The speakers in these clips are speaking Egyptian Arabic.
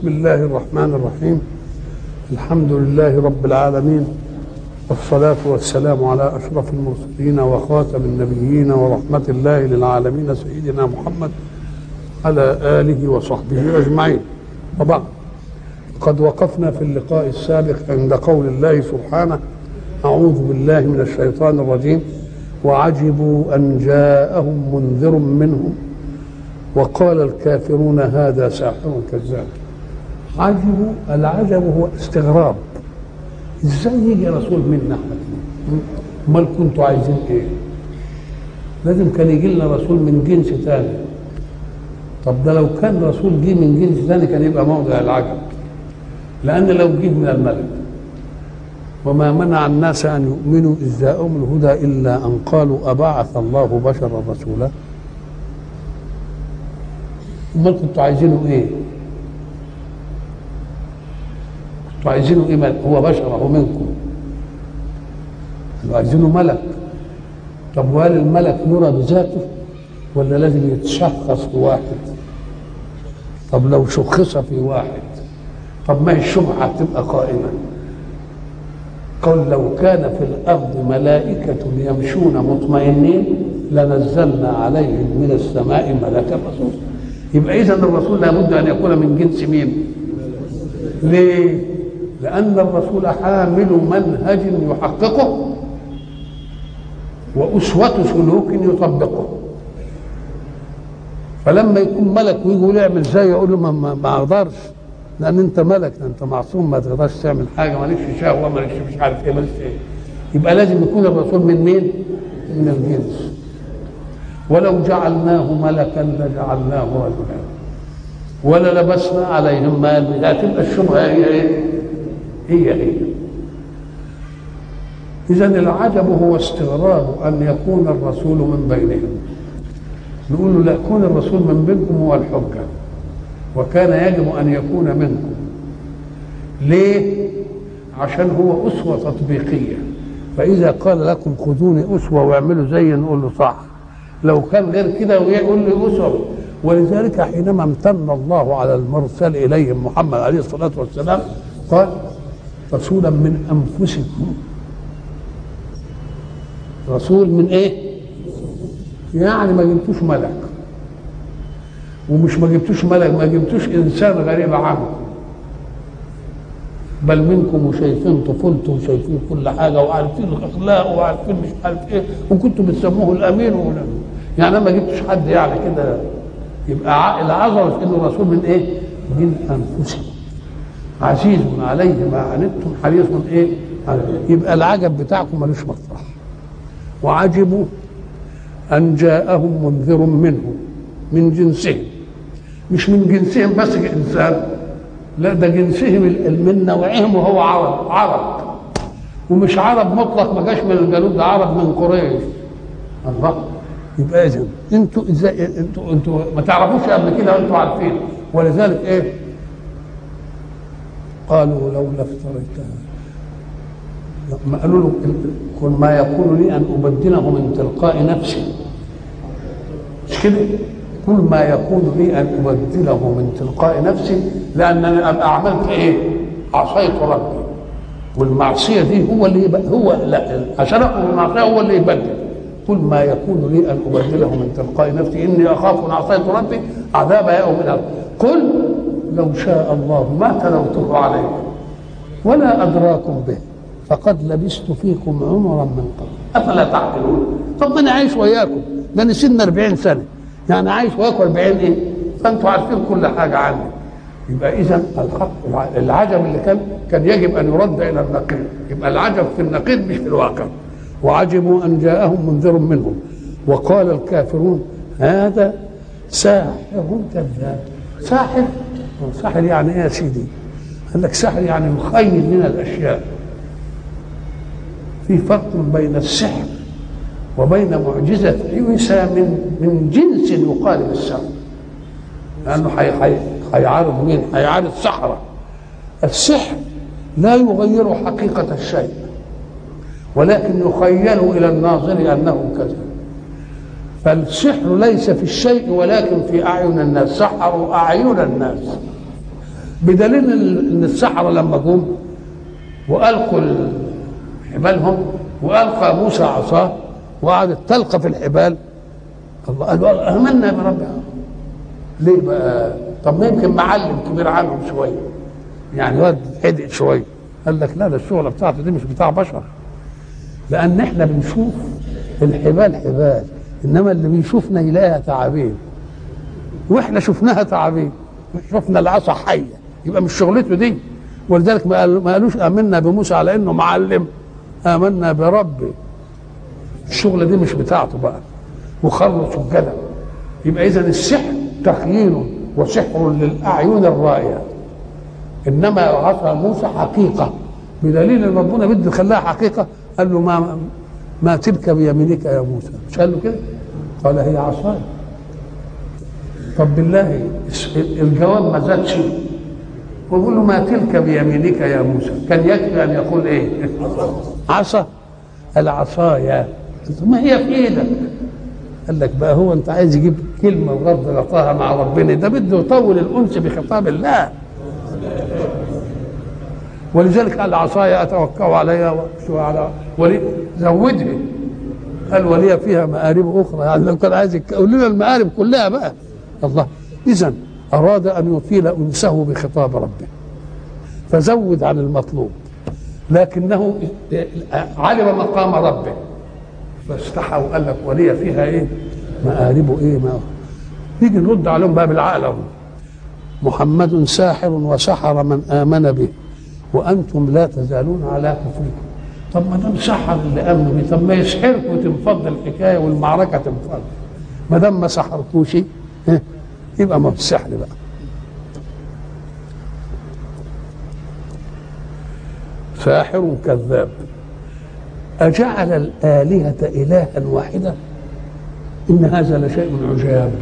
بسم الله الرحمن الرحيم الحمد لله رب العالمين والصلاة والسلام على أشرف المرسلين وخاتم النبيين ورحمة الله للعالمين سيدنا محمد على آله وصحبه أجمعين وبعد قد وقفنا في اللقاء السابق عند قول الله سبحانه أعوذ بالله من الشيطان الرجيم وعجبوا أن جاءهم منذر منهم وقال الكافرون هذا ساحر كذاب عجبوا العجب هو استغراب ازاي يجي رسول منا احنا امال كنتوا عايزين ايه لازم كان يجي لنا رسول من جنس ثاني طب ده لو كان رسول جه من جنس ثاني كان يبقى موضع العجب لان لو جه من الملك وما منع الناس ان يؤمنوا اذ جاءهم الهدى الا ان قالوا ابعث الله بشرا رسولا امال كنتوا عايزينه ايه كنتوا عايزينه ايه ملك هو بشر اهو منكم كانوا عايزينه ملك طب وهل الملك يرى بذاته ولا لازم يتشخص في واحد طب لو شخص في واحد طب ما هي الشبهه هتبقى قائمه قل لو كان في الارض ملائكه يمشون مطمئنين لنزلنا عليهم من السماء ملكا رسولا يبقى اذا الرسول لابد ان يكون من جنس مين ليه لان الرسول حامل منهج يحققه واسوه سلوك يطبقه فلما يكون ملك ويجي يعمل زي يقول له ما, ما, ما اقدرش لان انت ملك انت معصوم ما تقدرش تعمل حاجه مالكش شهوه مالكش مش عارف ايه مالكش ايه يبقى لازم يكون الرسول من مين؟ من الجنس ولو جعلناه ملكا لجعلناه رجلا ولا لبسنا عليهم ما لا تبقى الشبهه هي ايه؟ هي هي اذا العجب هو استغراب ان يكون الرسول من بينهم نقول له لا كون الرسول من بينكم هو الحجه وكان يجب ان يكون منكم ليه عشان هو اسوه تطبيقيه فاذا قال لكم خذوني اسوه واعملوا زي نقول له صح لو كان غير كده ويقول لي اسوه ولذلك حينما امتن الله على المرسل اليهم محمد عليه الصلاه والسلام قال رسولا من انفسكم رسول من ايه يعني ما جبتوش ملك ومش ما جبتوش ملك ما جبتوش انسان غريب عنكم بل منكم وشايفين طفولته وشايفين كل حاجه وعارفين الاخلاق وعارفين مش عارف ايه وكنتم بتسموه الامين ولا يعني ما جبتش حد يعني كده يبقى العظمه في انه رسول من ايه؟ من انفسكم عزيز عليه ما عنتم حريص ايه؟ يبقى العجب بتاعكم ملوش مطرح وعجبوا ان جاءهم منذر منهم من جنسهم مش من جنسهم بس انسان لا ده جنسهم من نوعهم وهو عرب عرب ومش عرب مطلق ما جاش من الجنوب ده عرب من قريش الله يبقى اذا انتوا ازاي انتوا انتوا ما تعرفوش قبل كده وانتوا عارفين ولذلك ايه قالوا لولا افتريتها ما قالوا له كن ما يكون لي ان ابدله من تلقاء نفسي مش كده كل ما يكون لي ان ابدله من تلقاء نفسي لانني ابقى عملت ايه؟ عصيت ربي والمعصيه دي هو اللي يبقى هو لا عشان اقوم المعصيه هو اللي يبدل كل ما يكون لي ان ابدله من تلقاء نفسي اني اخاف ان عصيت ربي عذاب يوم الارض قل لو شاء الله ما تلوته عليكم ولا ادراكم به فقد لبست فيكم عمرا من قبل افلا تعقلون طب انا عايش وياكم ده انا سن 40 سنه يعني عايش وياكم 40 ايه فانتوا عارفين كل حاجه عني يبقى اذا الحق العجب اللي كان كان يجب ان يرد الى النقيض يبقى العجب في النقيض مش في الواقع وعجبوا ان جاءهم منذر منهم وقال الكافرون هذا ساحر كذاب ساحر ساحر يعني ايه يا سيدي؟ قال لك ساحر يعني يخيل من الاشياء في فرق بين السحر وبين معجزة عيسى من من جنس يقارب السحر لأنه هيعارض مين؟ هيعارض سحرة السحر لا يغير حقيقة الشيء ولكن يخيل إلى الناظر أنه كذا فالسحر ليس في الشيء ولكن في أعين الناس سحروا أعين الناس بدليل ان إن السحرة لما جم والقوا حبالهم والقى موسى عصاه وقعدت تلقى في الحبال الله قالوا امنا برب العالمين. ليه بقى طب ما يمكن معلم كبير عنهم شويه يعني واد حدق شويه قال لك لا ده الشغله بتاعته دي مش بتاع بشر لان احنا بنشوف الحبال حبال انما اللي بيشوفنا يلاقيها تعابين واحنا شفناها تعابين شفنا العصا حيه يبقى مش شغلته دي ولذلك ما قال- ما قالوش امنا بموسى على انه معلم امنا بربي الشغله دي مش بتاعته بقى وخروا سجدا يبقى اذا السحر تخييل وسحر للاعين الرائيه انما عصا موسى حقيقه بدليل ان ربنا بده يخليها حقيقه قال له ما ما تلك بيمينك يا موسى مش قال له كده قال هي عصاي طب بالله الجواب ما زادش ويقول له ما تلك بيمينك يا موسى كان يكفي ان يقول ايه عصا العصايا ما هي في ايدك قال لك بقى هو انت عايز يجيب كلمه وغض غطاها مع ربنا ده بده يطول الانس بخطاب الله ولذلك قال عصاي اتوكا عليها وامشي على ولي زودها قال ولي فيها مآرب اخرى يعني لو كان عايز يقول لنا المآرب كلها بقى الله اذا اراد ان يطيل انسه بخطاب ربه فزود عن المطلوب لكنه علم مقام ربه فاستحى وقال لك ولي فيها ايه مآرب ايه ما نيجي نرد عليهم بقى بالعقل اهو محمد ساحر وسحر من آمن به وأنتم لا تزالون على كفركم طب ما دام سحر اللي آمنوا به طب ما يسحركم وتنفض الحكاية والمعركة تنفض ما دام ما سحركوش ها، يبقى ما في السحر بقى ساحر كذاب أجعل الآلهة إلها واحدا إن هذا لشيء عجاب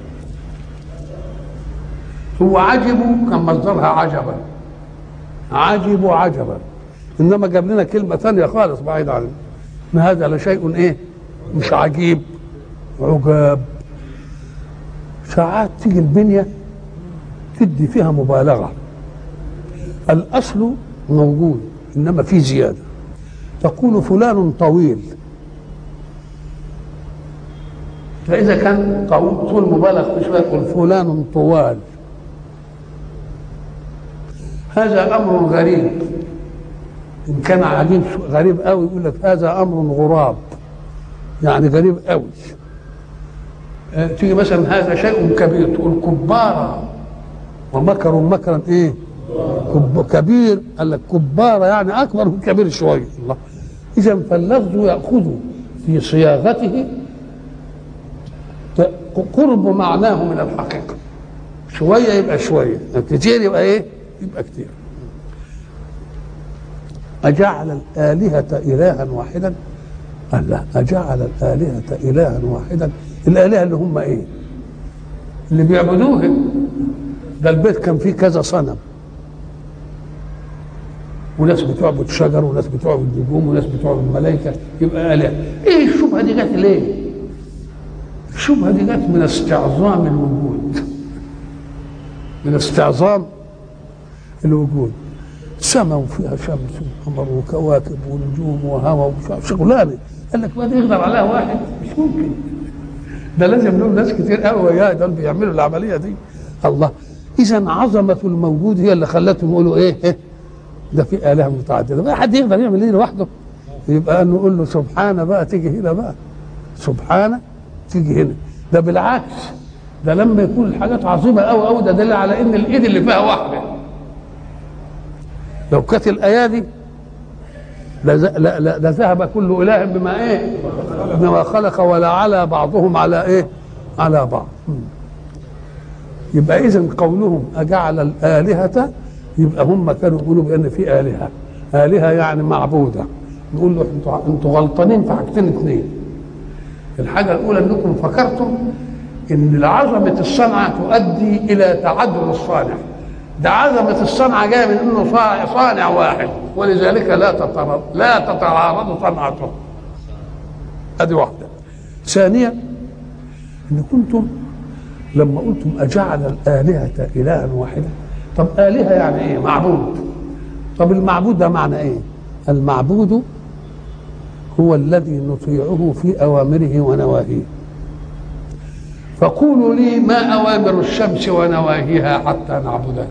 هو عجب كان مصدرها عجبا عجب عجبا انما جاب لنا كلمه ثانيه خالص بعيد عن ان هذا لشيء ايه مش عجيب عجاب ساعات تيجي البنيه تدي فيها مبالغه الاصل موجود انما في زياده تقول فلان طويل فاذا كان طول طول مبالغ في شويه يقول فلان طوال هذا امر غريب ان كان عجيب غريب قوي يقول لك هذا امر غراب يعني غريب قوي آه، تيجي مثلا هذا شيء كبير تقول كبارة ومكروا مكرا ايه كب كبير قال لك كبارة يعني اكبر من كبير شوية الله اذا فاللفظ ياخذ في صياغته ت- قرب معناه من الحقيقة شوية يبقى شوية كتير يبقى ايه يبقى كتير أجعل الآلهة إلها واحدا قال لا أجعل الآلهة إلها واحدا الآلهة اللي هم إيه اللي بيعبدوه ده البيت كان فيه كذا صنم وناس بتعبد شجر وناس بتعبد نجوم وناس بتعبد ملائكة يبقى آلهة إيه الشبهة دي جت ليه الشبهة دي جت من استعظام الوجود من استعظام الوجود سماء وفيها شمس وقمر وكواكب ونجوم وهواء وشغلانه قال لك ما يقدر عليها واحد مش ممكن ده لازم له ناس كتير قوي وياه دول بيعملوا العمليه دي الله اذا عظمه الموجود هي اللي خلتهم يقولوا ايه إيه؟ ده في اله متعدده بقى حد يقدر يعمل ايه لوحده يبقى نقول له سبحانه بقى تيجي هنا بقى سبحانه تيجي هنا ده بالعكس ده لما يكون الحاجات عظيمه قوي قوي ده دليل على ان الايد اللي فيها واحده لو كانت الايه دي لز- لا- لا- لذهب كل اله بما ايه بما خلق ولا على بعضهم على ايه على بعض مم. يبقى اذا قولهم اجعل الالهه يبقى هم كانوا يقولوا بان في الهه الهه يعني معبوده نقول له انتوا انتوا غلطانين في حاجتين اثنين الحاجه الاولى انكم فكرتم ان عظمه الصنعه تؤدي الى تعدد الصانع ده عظمه الصنعه جايه من انه صا- صانع واحد ولذلك لا تتعارض لا تتعارض صنعته ادي واحده ثانيا ان كنتم لما قلتم اجعل الالهه الها واحده طب آلهة يعني إيه معبود طب المعبود ده معنى إيه المعبود هو الذي نطيعه في أوامره ونواهيه فقولوا لي ما أوامر الشمس ونواهيها حتى نعبدها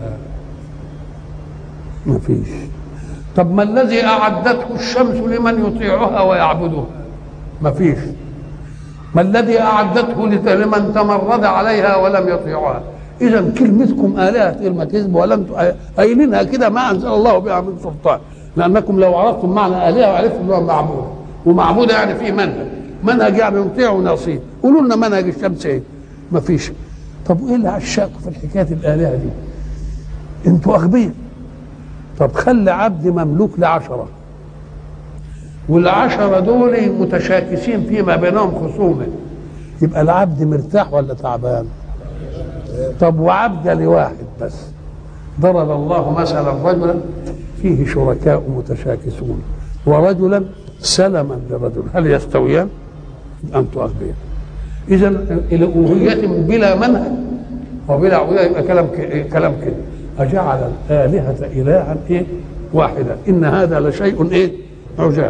ما فيش طب ما الذي أعدته الشمس لمن يطيعها ويعبدها ما فيش ما الذي أعدته لمن تمرد عليها ولم يطيعها إذا كلمتكم آلهة كلمة كذب ولم قايلينها كده ما أنزل الله بها من سلطان لأنكم لو عرفتم معنى آلهة وعرفتم أنه معبود ومعبود يعني فيه منهج منهج يعني نطيع ونصيب قولوا لنا منهج الشمس ايه ما فيش طب وايه اللي عشاكم في الحكايه الالهه دي انتوا اغبياء طب خلي عبد مملوك لعشره والعشرة دول متشاكسين فيما بينهم خصومة يبقى العبد مرتاح ولا تعبان طب وعبد لواحد بس ضرب الله مثلا رجلا فيه شركاء متشاكسون ورجلا سلما لرجل هل يستويان انتم اغبياء اذا الالوهيه بلا منهج وبلا عبوديه يبقى كلام كلام كده اجعل الالهه الها ايه واحدا ان هذا لشيء ايه عجاب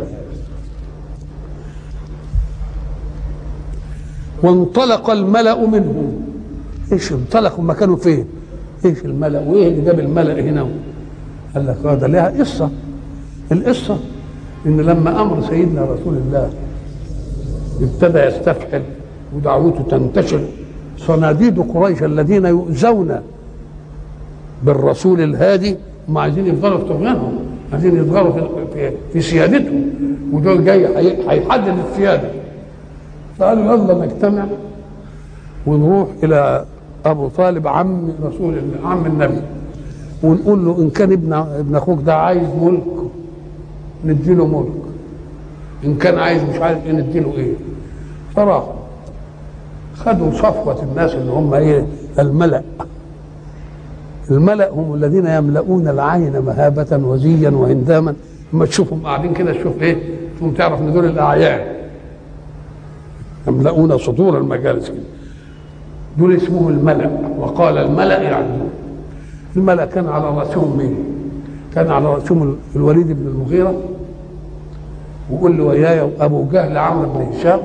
وانطلق الملأ منهم ايش انطلقوا هم كانوا فين ايش الملأ وايه اللي جاب الملأ هنا قال لك هذا لها قصه القصه ان لما امر سيدنا رسول الله ابتدى يستفحل ودعوته تنتشر صناديد قريش الذين يؤذون بالرسول الهادي هم عايزين يفضلوا في طغيانهم عايزين يفضلوا في, في, في سيادتهم ودول جاي هيحدد السياده فقالوا يلا نجتمع ونروح الى ابو طالب عم رسول الله عم النبي ونقول له ان كان ابن ابن اخوك ده عايز ملك نديله ملك ان كان عايز مش عارف ايه نديله ايه فراحوا خدوا صفوة الناس اللي هم ايه الملأ الملأ هم الذين يملؤون العين مهابة وزيا وهنداما لما تشوفهم قاعدين كده تشوف ايه تقوم تعرف ان دول الاعيان يملؤون صدور المجالس كده دول اسمهم الملأ وقال الملأ يعني الملأ كان على رأسهم مين؟ كان على رأسهم الوليد بن المغيرة وقول له وياي ابو جهل عمرو بن هشام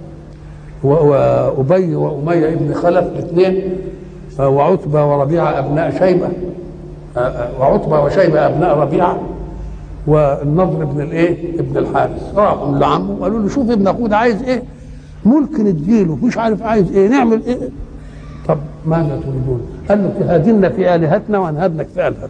وابي واميه بن خلف الاثنين وعتبه وربيعه ابناء شيبه وعتبه وشيبه ابناء ربيعه والنضر بن الايه ابن الحارث راحوا لعمه وقالوا له شوف ابن اخوه ده عايز ايه ملك نديله مش عارف عايز ايه نعمل ايه طب ماذا تريدون قال له تهادنا في الهتنا وانهدنك في الهتنا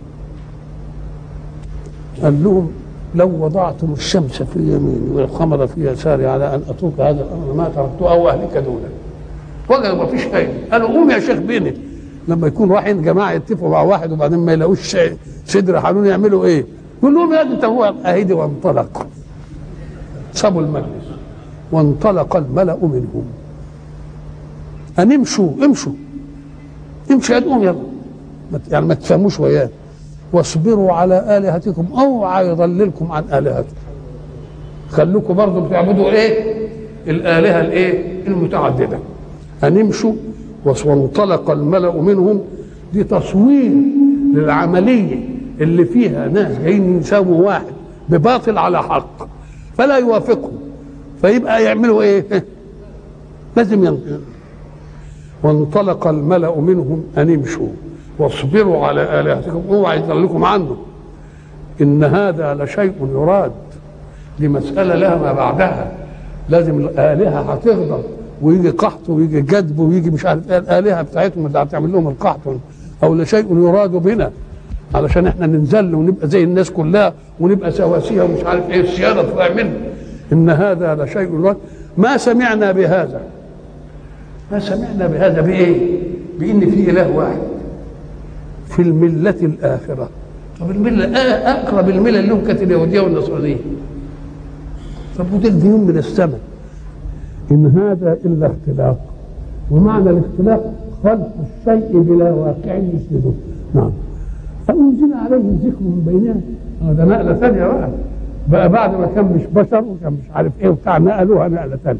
قال لهم لو وضعتم الشمس في يميني والقمر في يساري على ان اترك هذا الامر ما تركته او اهلك دونه وجدوا ما فيش فايده قالوا قوم يا شيخ بيني لما يكون رايحين جماعه يتفقوا مع واحد وبعدين ما يلاقوش صدر حنون يعملوا ايه؟ يقول لهم يا انت هو اهدي وانطلق سابوا المجلس وانطلق الملا منهم ان امشوا امشوا امشوا يا قوم يلا يعني ما تفهموش وياه واصبروا على الهتكم اوعى يضللكم عن الهتكم خلوكم برضه بتعبدوا ايه الالهه الايه المتعدده ان امشوا وانطلق الملا منهم دي تصوير للعمليه اللي فيها ناس جايين يساووا واحد بباطل على حق فلا يوافقهم فيبقى يعملوا ايه لازم ينقل وانطلق الملا منهم ان امشوا واصبروا على آلهتكم اوعى يضلكم عنه إن هذا لشيء يراد دي مسألة لها ما بعدها لازم الآلهة هتغضب ويجي قحط ويجي جدب ويجي مش عارف ايه الآلهة بتاعتهم اللي هتعمل لهم القحط أو لشيء يراد بنا علشان احنا ننزل ونبقى زي الناس كلها ونبقى سواسية ومش عارف ايه السيادة تطلع منه إن هذا لشيء يراد ما سمعنا بهذا ما سمعنا بهذا بإيه؟ بإن في إله واحد في الملة الآخرة طب الملة أقرب الملة اللي هم كانت اليهودية والنصرانية طب ودول ديون من السماء إن هذا إلا اختلاق ومعنى الاختلاق خلق الشيء بلا واقع يسنده نعم فأنزل عليه الذكر من بيننا ده نقلة ثانية بقى بقى بعد ما كان مش بشر وكان مش عارف ايه وبتاع نقلوها نقلة ثانية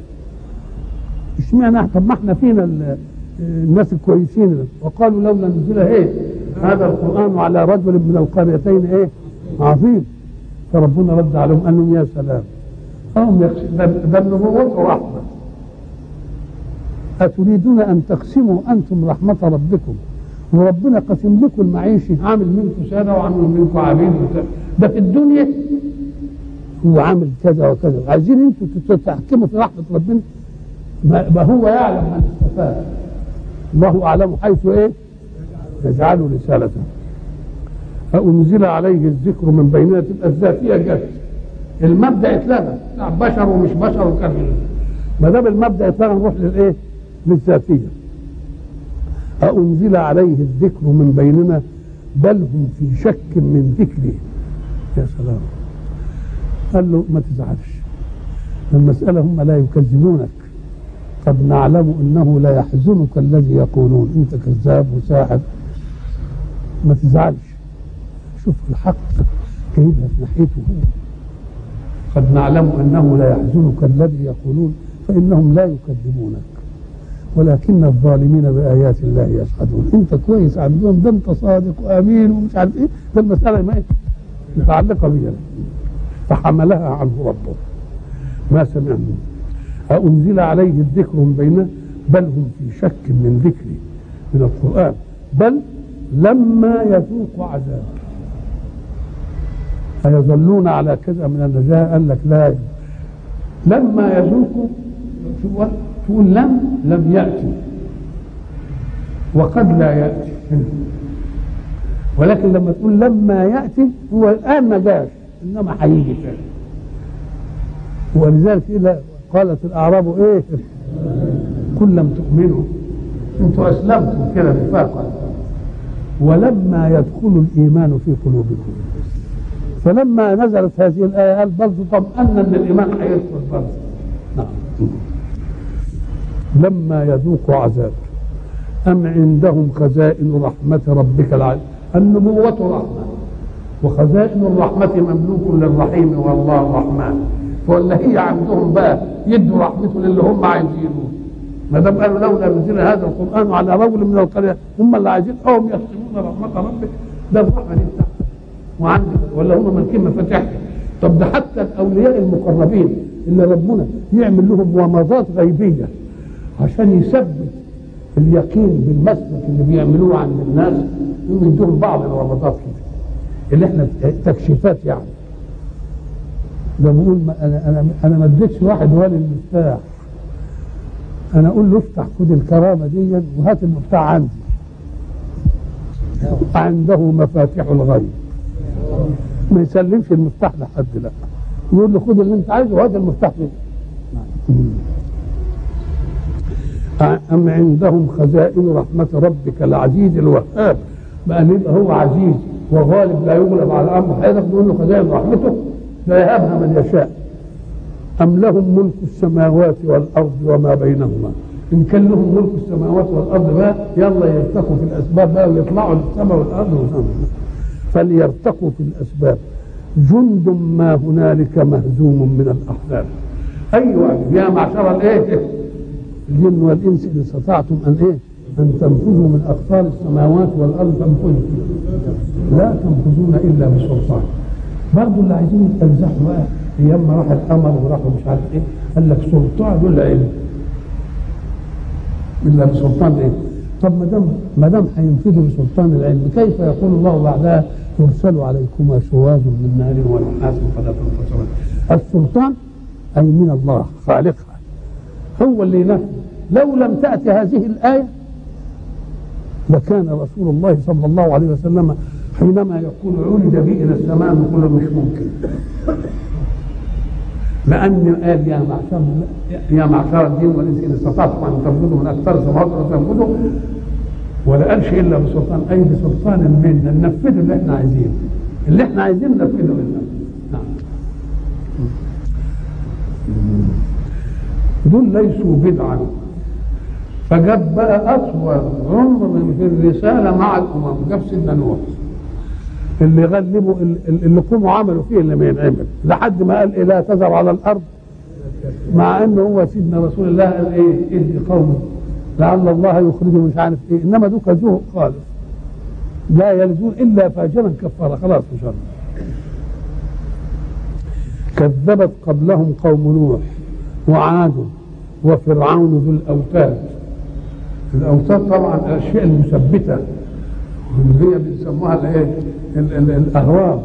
اشمعنى طب ما احنا فينا الناس الكويسين وقالوا لولا نزل ايه هذا القران على رجل من القريتين ايه عظيم فربنا رد عليهم قال لهم يا سلام هم يقسم ده النبوة رحمة أتريدون أن تقسموا أنتم رحمة ربكم وربنا قسم لكم المعيشة عامل منكم سادة وعامل منكم عبيد ده في الدنيا هو عامل كذا وكذا عايزين انتوا تتحكموا في رحمة ربنا ما هو يعلم من استفاد الله أعلم حيث إيه يجعل رسالته أنزل عليه الذكر من بيننا تبقى الذاتية جت المبدأ اتلغى بشر ومش بشر وكان ما دام المبدأ اتلغى نروح للإيه؟ للذاتية أنزل عليه الذكر من بيننا بل هم في شك من ذكري يا سلام قال له ما تزعلش المسألة هم لا يكذبونك قد نعلم انه لا يحزنك الذي يقولون انت كذاب وساحر ما تزعلش شوف الحق جايبها في ناحيته هو قد نعلم انه لا يحزنك الذي يقولون فانهم لا يكذبونك ولكن الظالمين بايات الله يجحدون انت كويس عندهم ده انت صادق وامين ومش عارف ايه ده المساله ما متعلقه بيها فحملها عنه ربه ما سمعنا أأنزل عليه الذكر من بيننا بل هم في شك من ذكري من القرآن بل لما يذوق عذاب أيظلون على كذا من النجاة قال لك لا لما يذوقوا تقول لم لم يأتي وقد لا يأتي ولكن لما تقول لما يأتي هو الآن ما جاش إنما هيجي تاني ولذلك إلى قالت الأعراب إيه كل لم تؤمنوا أنتم أسلمتم كده نفاقا ولما يدخل الإيمان في قلوبكم فلما نزلت هذه الآية قال برضه طمأن أن الإيمان هيدخل برضه نعم لما يذوقوا عذاب أم عندهم خزائن رحمة ربك العزيز النبوة رحمة وخزائن الرحمة مملوك للرحيم والله الرحمن ولا هي عندهم بقى يدوا رحمته للي هم عايزينه ما دام قالوا لولا نزل هذا القران على رجل من القريه هم اللي عايزين هم يقسمون رحمه ربك ده الرحمه دي بتاعتك وعندك ولا هم مالكين مفاتيحها طب ده حتى الاولياء المقربين اللي ربنا يعمل لهم ومضات غيبيه عشان يثبت اليقين بالمسلك اللي بيعملوه عند الناس يدوهم بعض الومضات كده اللي احنا تكشيفات يعني ده بقول ما انا انا انا ما اديتش واحد ولي المفتاح انا اقول له افتح خد الكرامه دي وهات المفتاح عندي عنده مفاتيح الغيب ما يسلمش المفتاح لحد لا يقول له خد اللي انت عايزه وهات المفتاح دي أم عندهم خزائن رحمة ربك العزيز الوهاب بقى يبقى هو عزيز وغالب لا يغلب على أمره هيقدر يقول له خزائن رحمته لا يهبها من يشاء أم لهم ملك السماوات والأرض وما بينهما إن كان لهم ملك السماوات والأرض بقى يلا يرتقوا في الأسباب بقى ويطلعوا للسماء والأرض والسماء فليرتقوا في الأسباب جند ما هنالك مهزوم من الأحزاب أيوة يا معشر الإيه الجن والإنس إن استطعتم أن إيه أن تنفذوا من أقطار السماوات والأرض تنفذوا لا تنفذون إلا بسلطان برضه اللي عايزين يستنزحوا بقى ايام ما راح القمر وراحوا مش عارف ايه قال لك سلطان ولا علم الا بسلطان ايه طب ما دام ما دام هينفذوا بسلطان العلم كيف يقول الله بعدها يرسل عليكما شواظ من نار ونحاس فلا تنتصران السلطان اي من الله خالقها هو اللي ينفذ لو لم تأتي هذه الآية لكان رسول الله صلى الله عليه وسلم حينما يقول عولد بي الى السماء نقول مش ممكن لان قال يا معشر يا معشر الدين والانس ان استطعتم ان تنفذوا من اكثر السماوات فتنفذوا ولا قالش الا بسلطان اي بسلطان منا ننفذ اللي احنا عايزينه اللي احنا عايزينه ننفذه منا نعم دول ليسوا بدعا فجاب بقى اطول عمر في الرساله مع الامم جاب سيدنا نوح اللي غلبوا اللي قوموا عملوا فيه اللي ما ينعمل لحد ما قال إيه لا تذر على الارض مع انه هو سيدنا رسول الله قال ايه ادي قومي لعل الله يخرجه مش عارف ايه انما دوك ذوق خالص لا يلدون الا فاجرا كفارا خلاص ان شاء الله كذبت قبلهم قوم نوح وعاد وفرعون ذو الاوتاد الاوتاد طبعا الاشياء المثبته اللي هي بيسموها الايه ال- ال- الاهرام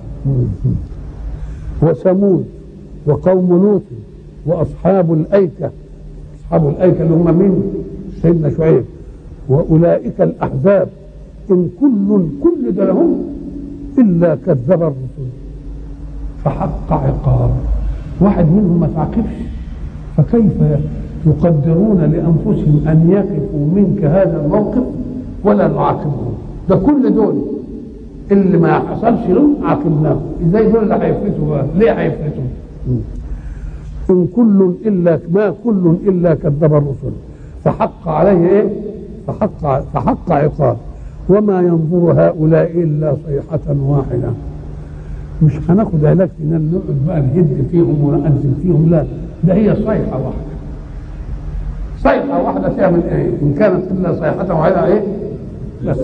وثمود وقوم لوط واصحاب الايكه اصحاب الايكه اللي هم مين؟ سيدنا شعيب واولئك الاحزاب ان كل كل ده لهم الا كذب الرسل فحق عقاب واحد منهم ما تعاقبش فكيف يقدرون لانفسهم ان يقفوا منك هذا الموقف ولا نعاقبهم ده كل دول اللي ما حصلش لهم عاقبناهم ازاي دول اللي هيفلتوا بقى ليه هيفلتوا ان كل الا ما كل الا كذب الرسل فحق عليه ايه فحق فحق عقاب وما ينظر هؤلاء الا صيحه واحده مش هناخد علاج ان نقعد بقى نهد فيهم ونأذن فيهم لا ده هي صيحه واحده صيحه واحده تعمل ايه ان كانت الا صيحه واحده ايه بس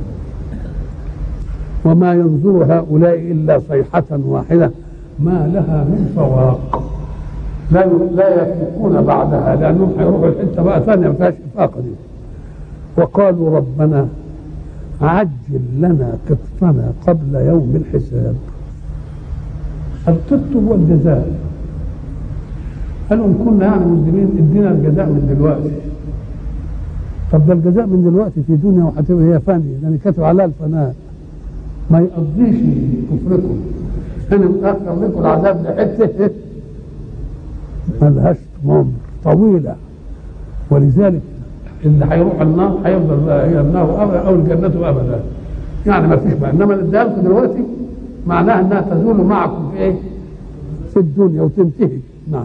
وما ينظر هؤلاء الا صيحه واحده ما لها من فواق لا لا يفيقون بعدها لانهم هيروحوا الحته بقى ثانيه ما فيهاش افاقه دي وقالوا ربنا عجل لنا قطنا قبل يوم الحساب القط هو الجزاء قالوا ان كنا يعني مسلمين ادينا الجزاء من دلوقتي طب ده الجزاء من دلوقتي في دنيا وهتبقى هي فانيه لان كاتب عليها الفناء ما يقضيش كفركم انا متاخر لكم العذاب لحته ملهاش عمر طويله ولذلك اللي هيروح النار هيفضل بقى هي النار ابدا او الجنه ابدا يعني ما فيش بقى انما اللي اديها لكم دلوقتي معناها انها تزول معكم في ايه؟ في الدنيا وتنتهي نعم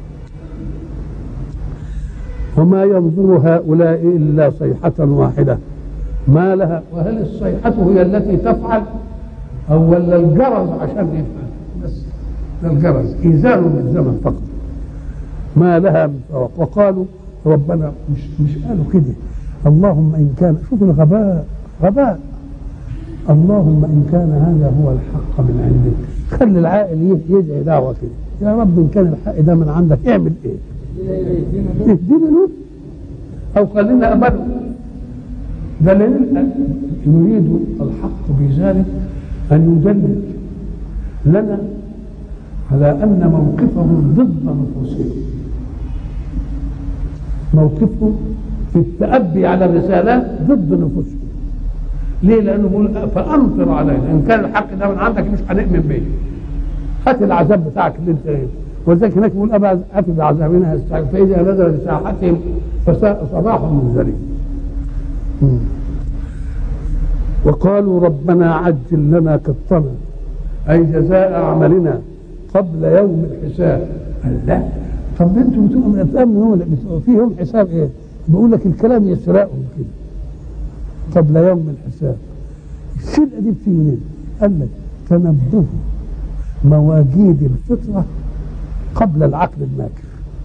وما ينظر هؤلاء الا صيحه واحده ما لها وهل الصيحه هي التي تفعل او ولا الجرس عشان يفعل بس ده الجرس ايذان للزمن فقط ما لها من فواق وقالوا ربنا مش مش قالوا كده اللهم ان كان شوف الغباء غباء اللهم ان كان هذا هو الحق من عندك خلي العاقل يدعي دعوه كده يا رب ان كان الحق ده من عندك اعمل ايه؟ اهدنا له او خلينا ابدا ده لأن يريد الحق بذلك ان يدلل لنا على ان موقفهم ضد نفوسهم موقفهم في التأبي على الرسالات ضد نفوسهم ليه؟ لأنه بيقول فأمطر علينا إن كان الحق ده من عندك مش هنؤمن به هات العذاب بتاعك اللي أنت إيه ولذلك هناك بيقول أبا أتي بعذابنا يستعجل فإذا نزل بساحتهم فساء صباح منذرين وقالوا ربنا عجل لنا قطنا أي جزاء عملنا قبل يوم الحساب قال لا طب انتوا بتقولوا تأمنوا يوم في يوم حساب ايه؟ بقول لك الكلام يسرقهم كده قبل يوم الحساب السرقه دي بتيجي منين؟ قال لك تنبه مواجيد الفطره قبل العقل الماكر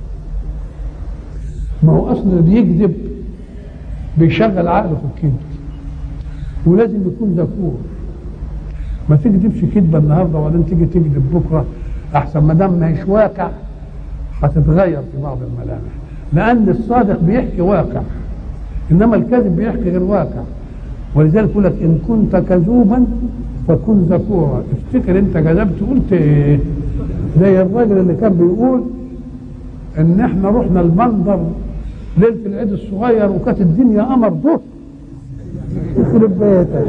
ما هو اصلا اللي بيكذب بيشغل عقله في الكذب ولازم يكون ذكور ما تكذبش كذبه النهارده وبعدين تيجي تكذب بكره احسن ما دام ما هيش واقع هتتغير في بعض الملامح لان الصادق بيحكي واقع انما الكذب بيحكي غير واقع ولذلك يقول لك ان كنت كذوبا فكن ذكورا افتكر انت كذبت قلت ايه زي الراجل اللي كان بيقول ان احنا رحنا المنظر ليله العيد الصغير وكانت الدنيا قمر ظهر يخرب بيتك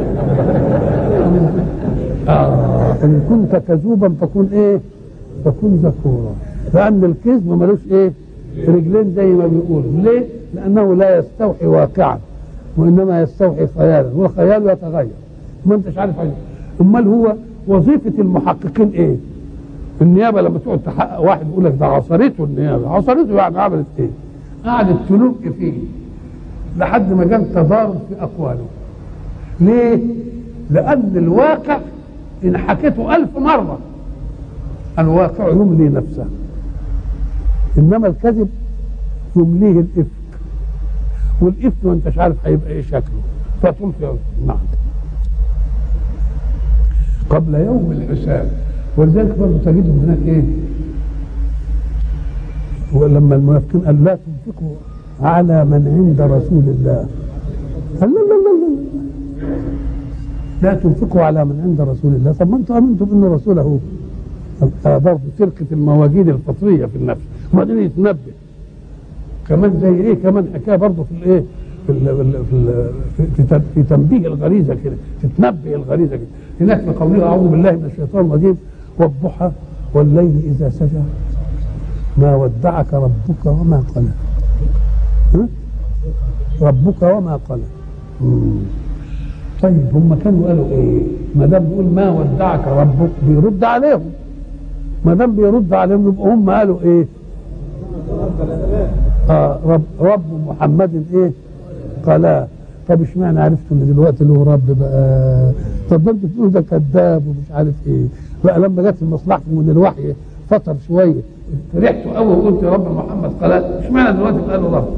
آه. ان كنت كذوبا فكن ايه فكن ذكورا لان الكذب ملوش ايه رجلين زي ما بيقول ليه لانه لا يستوحي واقعا وانما يستوحي خيالا والخيال يتغير ما انتش عارف حاجه امال هو وظيفه المحققين ايه النيابه لما تقعد تحقق واحد يقول لك ده عصرته النيابه عصرته يعني عملت ايه قعدت تلوك فيه لحد ما كان تضارب في اقواله ليه لان الواقع ان حكيته ألف مره الواقع يملي نفسه انما الكذب يمليه الافك والافك ما انتش عارف هيبقى ايه شكله فتقول في نعم قبل يوم الحساب ولذلك برضه تجدهم هناك ايه ولما المنافقين قال لا تنفقوا على من عند رسول الله قال لا لا لا لا لا تنفقوا على من عند رسول الله طب ما انتم امنتم ان رسوله آه برضه تركة المواجيد الفطرية في النفس وبعدين يتنبه كمان زي ايه كمان حكايه برضه في الايه في ال في ال في, في, في تنبيه الغريزه كده تتنبه الغريزه كده هناك في قوله اعوذ بالله من الشيطان الرجيم والضحى والليل اذا سجى ما ودعك ربك وما قلى ها؟ ربك وما قلى مم. طيب هم كانوا قالوا ايه ما دام بيقول ما ودعك ربك بيرد عليهم ما دام بيرد عليهم يبقى هم قالوا ايه آه رب رب محمد ايه قال طب اشمعنى عرفتوا ان دلوقتي له رب بقى طب ده انتوا بتقولوا ده كذاب ومش عارف ايه بقى لما جت مصلحتكم من الوحي فتر شويه فرحتوا قوي وقلت يا رب محمد قال اشمعنى دلوقتي بقى له رب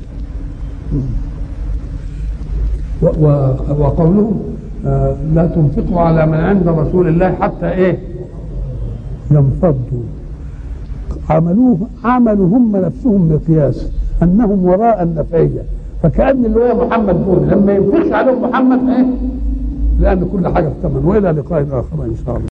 و- و- وقولهم آه لا تنفقوا على من عند رسول الله حتى ايه ينفضوا عملوه عملوا هم نفسهم مقياس انهم وراء النفعيه فكان اللي هو محمد دول لما ينفقش عليهم محمد ايه لان كل حاجه في ثمن والى لقاء اخر ان شاء الله